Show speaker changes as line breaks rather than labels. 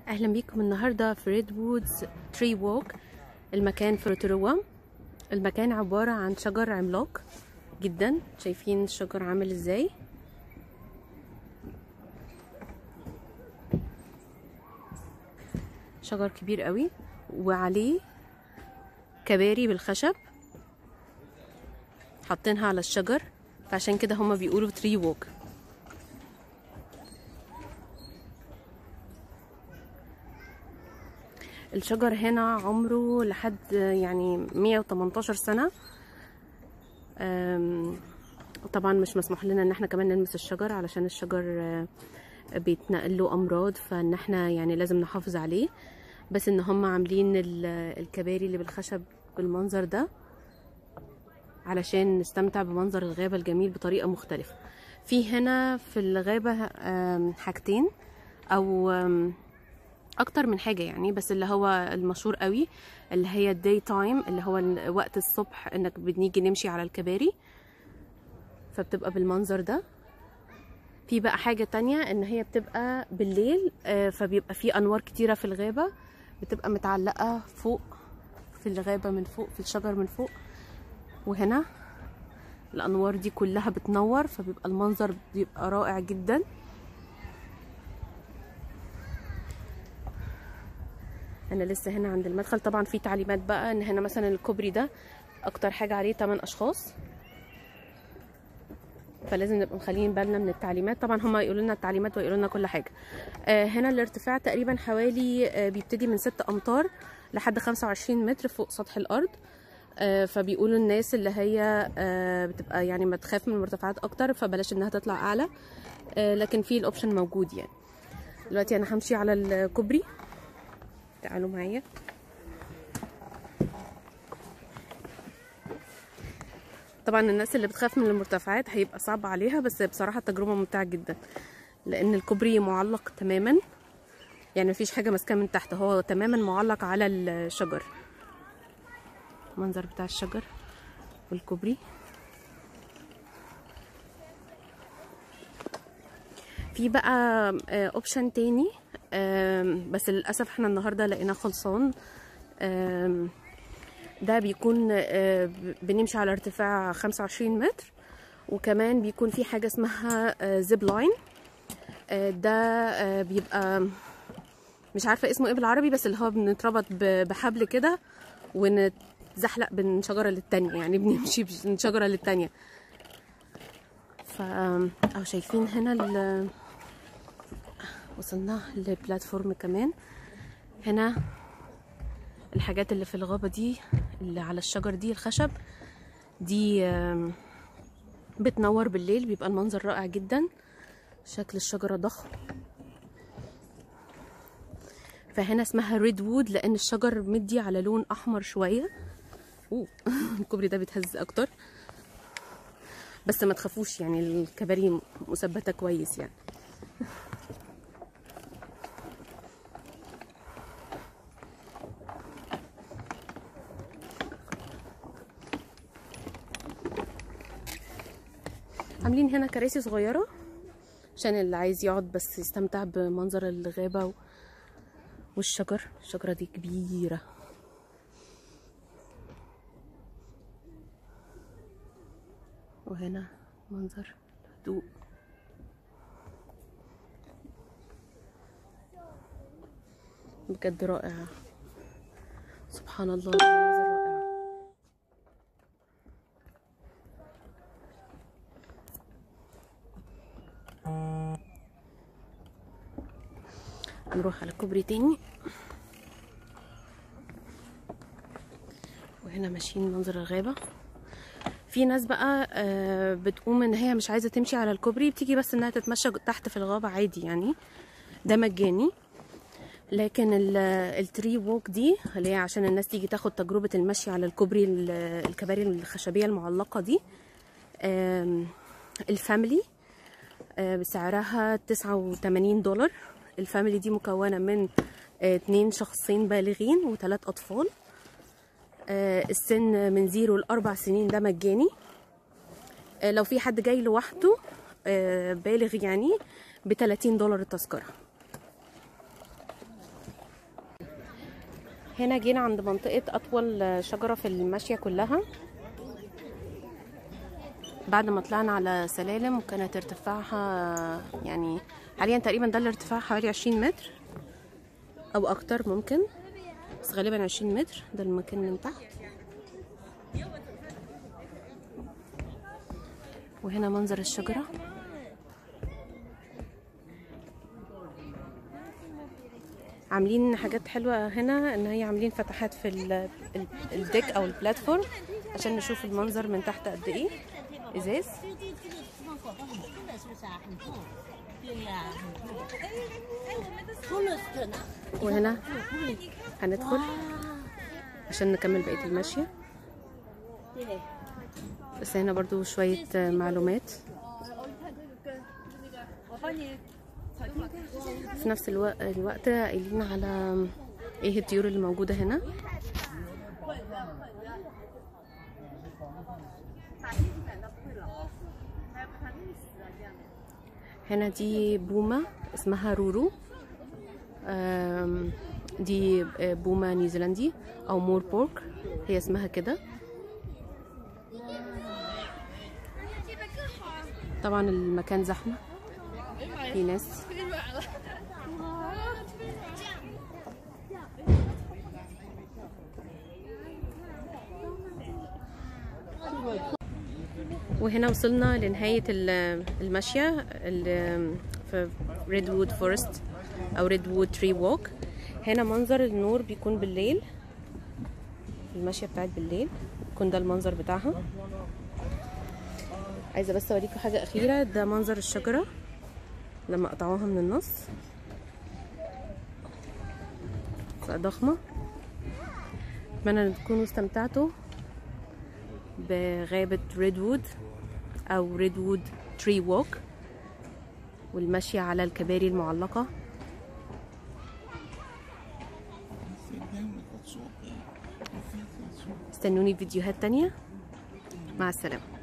اهلا بيكم النهارده في ريد وودز تري ووك المكان في روتروا المكان عباره عن شجر عملاق جدا شايفين الشجر عامل ازاي شجر كبير قوي وعليه كباري بالخشب حاطينها على الشجر فعشان كده هما بيقولوا تري ووك الشجر هنا عمره لحد يعني 118 سنة طبعا مش مسموح لنا ان احنا كمان نلمس الشجر علشان الشجر بيتنقل له امراض فان احنا يعني لازم نحافظ عليه بس ان هم عاملين الكباري اللي بالخشب بالمنظر ده علشان نستمتع بمنظر الغابة الجميل بطريقة مختلفة في هنا في الغابة حاجتين او اكتر من حاجه يعني بس اللي هو المشهور قوي اللي هي الداي تايم اللي هو وقت الصبح انك بنيجي نمشي على الكباري فبتبقى بالمنظر ده في بقى حاجه تانية ان هي بتبقى بالليل فبيبقى في انوار كتيره في الغابه بتبقى متعلقه فوق في الغابه من فوق في الشجر من فوق وهنا الانوار دي كلها بتنور فبيبقى المنظر بيبقى رائع جدا انا لسه هنا عند المدخل طبعا في تعليمات بقى ان هنا مثلا الكوبري ده اكتر حاجه عليه 8 اشخاص فلازم نبقى مخليين بالنا من التعليمات طبعا هم يقولوا لنا التعليمات ويقولوا لنا كل حاجه آه هنا الارتفاع تقريبا حوالي آه بيبتدي من 6 امتار لحد 25 متر فوق سطح الارض آه فبيقولوا الناس اللي هي آه بتبقى يعني ما تخاف من المرتفعات اكتر فبلاش انها تطلع اعلى آه لكن في الاوبشن موجود يعني دلوقتي انا همشي على الكوبري تعالوا معايا طبعا الناس اللي بتخاف من المرتفعات هيبقى صعب عليها بس بصراحة التجربة ممتعة جدا لأن الكوبري معلق تماما يعني مفيش حاجة ماسكاه من تحت هو تماما معلق على الشجر المنظر بتاع الشجر والكوبري في بقى اوبشن تاني بس للاسف احنا النهارده لقيناه خلصان ده بيكون بنمشي على ارتفاع 25 متر وكمان بيكون في حاجه اسمها زيب لاين ده بيبقى مش عارفه اسمه ايه بالعربي بس اللي هو بنتربط بحبل كده ونتزحلق من شجره للتانيه يعني بنمشي من شجره للتانيه ف اهو شايفين هنا وصلنا لبلاتفورم كمان هنا الحاجات اللي في الغابة دي اللي على الشجر دي الخشب دي بتنور بالليل بيبقى المنظر رائع جدا شكل الشجرة ضخم فهنا اسمها ريد وود لان الشجر مدي على لون احمر شوية اوه الكوبري ده بيتهز اكتر بس ما تخافوش يعني الكباري مثبته كويس يعني عاملين هنا كراسي صغيره عشان اللي عايز يقعد بس يستمتع بمنظر الغابه والشجر الشجره دي كبيره وهنا منظر هدوء بجد رائع سبحان الله مناظر رائعة نروح على كوبري تاني وهنا ماشيين منظر الغابة في ناس بقى بتقوم ان هي مش عايزه تمشي على الكوبري بتيجي بس انها تتمشى تحت في الغابه عادي يعني ده مجاني لكن التري ووك دي اللي هي عشان الناس تيجي تاخد تجربه المشي على الكوبري الكباري الخشبيه المعلقه دي الفاميلي بسعرها 89 دولار الفاميلي دي مكونه من اتنين شخصين بالغين وثلاث اطفال السن من زيرو لأربع سنين ده مجاني لو في حد جاي لوحده بالغ يعني ب 30 دولار التذكرة هنا جينا عند منطقة أطول شجرة في الماشية كلها بعد ما طلعنا على سلالم وكانت ارتفاعها يعني حاليا تقريبا ده الارتفاع حوالي 20 متر أو أكتر ممكن بس غالبا 20 متر ده المكان من تحت وهنا منظر الشجرة عاملين حاجات حلوة هنا ان هي عاملين فتحات في ال- ال- الديك او البلاتفورم عشان نشوف المنظر من تحت قد ايه ازاز
这这这个地方搞得很痛的，是不是啊？很痛。对呀、很痛。痛了是呢。
وهنا هندخل عشان نكمل بقية المشية
对。
بس هنا برضو شوية معلومات
我帮你。
في نفس الو- الوقت قايلين على ايه الطيور اللي موجودة هنا هنا دي بومة اسمها رورو آم، دي بومة نيوزيلندي او مور بورك هي اسمها كده طبعا المكان زحمة في ناس وهنا وصلنا لنهاية ال- المشية ال- في ريد وود فورست أو ريد وود تري ووك هنا منظر النور بيكون بالليل المشية بتاعت بالليل بيكون ده المنظر بتاعها عايزة بس أوريكم حاجة أخيرة ده منظر الشجرة لما قطعوها من النص بقى ضخمة أتمنى أن تكونوا استمتعتوا بغابة ريدوود أو ريدوود تري ووك والمشي على الكباري المعلقة استنوني في فيديوهات تانية مع السلامة